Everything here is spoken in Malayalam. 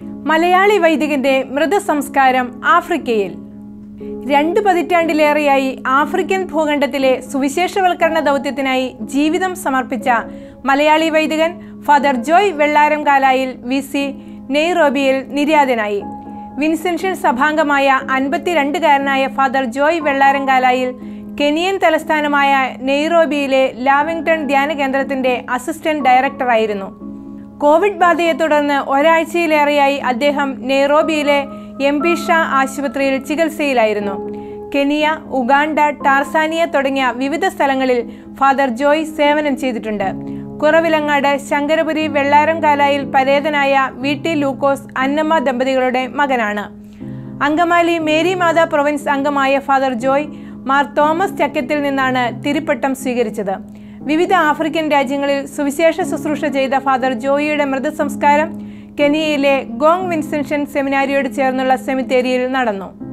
മലയാളി വൈദികന്റെ മൃതസംസ്കാരം ആഫ്രിക്കയിൽ രണ്ട് പതിറ്റാണ്ടിലേറെയായി ആഫ്രിക്കൻ ഭൂഖണ്ഡത്തിലെ സുവിശേഷവൽക്കരണ ദൗത്യത്തിനായി ജീവിതം സമർപ്പിച്ച മലയാളി വൈദികൻ ഫാദർ ജോയ് വെള്ളാരം കാലായിൽ വി സി നെയ്റോബിയിൽ നിര്യാതനായി വിൻസെൻഷ്യൻ സഭാംഗമായ അൻപത്തിരണ്ടുകാരനായ ഫാദർ ജോയ് വെള്ളാരം കാലായിൽ കെനിയൻ തലസ്ഥാനമായ നെയ്റോബിയിലെ ലാവിംഗ്ടൺ ധ്യാന കേന്ദ്രത്തിന്റെ അസിസ്റ്റന്റ് ഡയറക്ടറായിരുന്നു കോവിഡ് ബാധയെ തുടർന്ന് ഒരാഴ്ചയിലേറെയായി അദ്ദേഹം നെയ്റോബിയിലെ എം പി ഷാ ആശുപത്രിയിൽ ചികിത്സയിലായിരുന്നു കെനിയ ഉഗാണ്ട ടാർസാനിയ തുടങ്ങിയ വിവിധ സ്ഥലങ്ങളിൽ ഫാദർ ജോയ് സേവനം ചെയ്തിട്ടുണ്ട് കുറവിലങ്ങാട് ശങ്കരപുരി വെള്ളാരം കാലായിൽ പരേതനായ വി ടി ലൂക്കോസ് അന്നമ്മ ദമ്പതികളുടെ മകനാണ് അങ്കമാലി മേരി മാതാ പ്രൊവിൻസ് അംഗമായ ഫാദർ ജോയ് മാർ തോമസ് ചക്കത്തിൽ നിന്നാണ് തിരുപ്പട്ടം സ്വീകരിച്ചത് വിവിധ ആഫ്രിക്കൻ രാജ്യങ്ങളിൽ സുവിശേഷ ശുശ്രൂഷ ചെയ്ത ഫാദർ ജോയിയുടെ മൃതസംസ്കാരം കെനിയയിലെ ഗോങ് വിൻസെൻഷൻ സെമിനാരിയോട് ചേർന്നുള്ള സെമിത്തേരിയിൽ നടന്നു